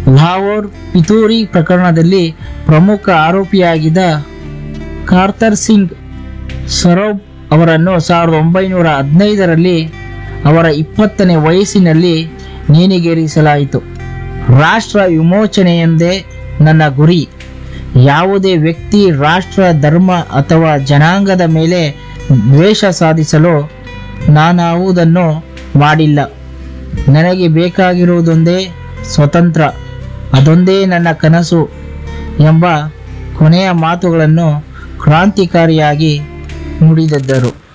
ಲಾಹೋರ್ ಪಿತೂರಿ ಪ್ರಕರಣದಲ್ಲಿ ಪ್ರಮುಖ ಆರೋಪಿಯಾಗಿದ್ದ ಕಾರ್ತರ್ ಸಿಂಗ್ ಸರೋಬ್ ಅವರನ್ನು ಸಾವಿರದ ಒಂಬೈನೂರ ಹದಿನೈದರಲ್ಲಿ ಅವರ ಇಪ್ಪತ್ತನೇ ವಯಸ್ಸಿನಲ್ಲಿ ನೇಣಿಗೇರಿಸಲಾಯಿತು ರಾಷ್ಟ್ರ ವಿಮೋಚನೆಯೊಂದೇ ನನ್ನ ಗುರಿ ಯಾವುದೇ ವ್ಯಕ್ತಿ ರಾಷ್ಟ್ರ ಧರ್ಮ ಅಥವಾ ಜನಾಂಗದ ಮೇಲೆ ದ್ವೇಷ ಸಾಧಿಸಲು ನಾನಾವುದನ್ನು ಮಾಡಿಲ್ಲ ನನಗೆ ಬೇಕಾಗಿರುವುದೊಂದೇ ಸ್ವತಂತ್ರ ಅದೊಂದೇ ನನ್ನ ಕನಸು ಎಂಬ ಕೊನೆಯ ಮಾತುಗಳನ್ನು ಕ್ರಾಂತಿಕಾರಿಯಾಗಿ ನುಡಿದಿದ್ದರು